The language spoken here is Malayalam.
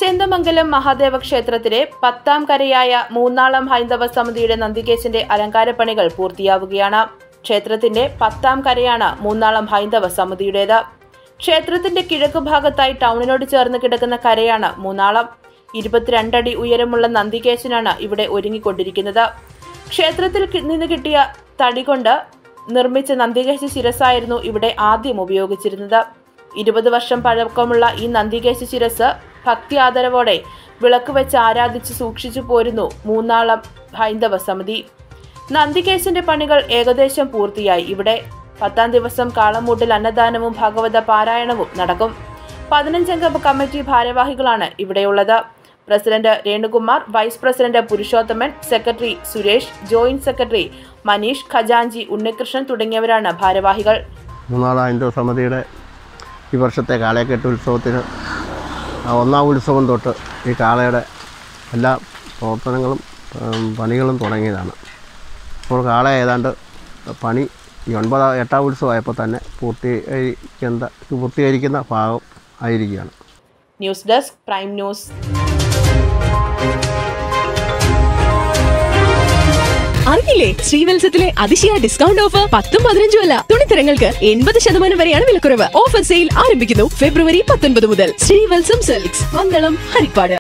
ചേന്ദമംഗലം മഹാദേവ ക്ഷേത്രത്തിലെ പത്താം കരയായ മൂന്നാളം ഹൈന്ദവ സമിതിയുടെ നന്ദികേശന്റെ അലങ്കാരപ്പണികൾ പൂർത്തിയാവുകയാണ് ക്ഷേത്രത്തിന്റെ പത്താം കരയാണ് മൂന്നാളം ഹൈന്ദവ സമിതിയുടേത് ക്ഷേത്രത്തിന്റെ കിഴക്ക് ഭാഗത്തായി ടൗണിനോട് ചേർന്ന് കിടക്കുന്ന കരയാണ് മൂന്നാളം ഇരുപത്തിരണ്ടടി ഉയരമുള്ള നന്ദികേശനാണ് ഇവിടെ ഒരുങ്ങിക്കൊണ്ടിരിക്കുന്നത് ക്ഷേത്രത്തിൽ കി- നിന്ന് കിട്ടിയ തടി കൊണ്ട് നിർമ്മിച്ച നന്ദികേശ ശിരസായിരുന്നു ഇവിടെ ആദ്യം ഉപയോഗിച്ചിരുന്നത് ഇരുപത് വർഷം പഴക്കമുള്ള ഈ നന്ദികേശ ശിരസ് ഭക്തി ആദരവോടെ വിളക്ക് വെച്ച് ആരാധിച്ച് സൂക്ഷിച്ചു പോരുന്നു മൂന്നാളം ഹൈന്ദവ സമിതി നന്ദികേശന്റെ പണികൾ ഏകദേശം പൂർത്തിയായി ഇവിടെ പത്താം ദിവസം കാളമൂട്ടിൽ അന്നദാനവും ഭാഗവത പാരായണവും നടക്കും പതിനഞ്ചംഗ കമ്മിറ്റി ഭാരവാഹികളാണ് ഇവിടെയുള്ളത് president Renukumar vice president Purushothaman secretary Suresh joint secretary Manish ഖജാൻജി ഉണ്ണികൃഷ്ണൻ തുടങ്ങിയവരാണ് ഭാരവാഹികൾ മൂന്നാള് ഹൈന്ദവ സമിതിയുടെ ഈ വർഷത്തെ കാളയെക്കെട്ട് ഉത്സവത്തിന് ആ ഒന്നാം ഉത്സവം തൊട്ട് ഈ കാളയുടെ എല്ലാ പ്രവർത്തനങ്ങളും ഉം, പണികളും തുടങ്ങിയതാണ് ഇപ്പോൾ കാള ഏതാണ്ട് പണി ഈ ഒൻപതാം എട്ടാം ഉത്സവമായപ്പോൾ തന്നെ പൂർത്തീകരിക്കുന്ന പൂർത്തീകരിക്കുന്ന ഭാഗം ആയിരിക്കുകയാണ് ന്യൂസ് ഡെസ്ക് പ്രൈം ന്യൂസ് അറിഞ്ഞില്ലേ ശ്രീവത്സത്തിലെ അതിശയ ഡിസ്കൗണ്ട് ഓഫർ പത്തും പതിനഞ്ചും അല്ല തുണിത്തരങ്ങൾക്ക് എൺപത് ശതമാനം വരെയാണ് വിലക്കുറവ് ഓഫർ സെയിൽ ആരംഭിക്കുന്നു ഫെബ്രുവരി പത്തൊൻപത് മുതൽ ശ്രീവത്സം സിൽക്സ് മംഗളം ഹരിപ്പാട്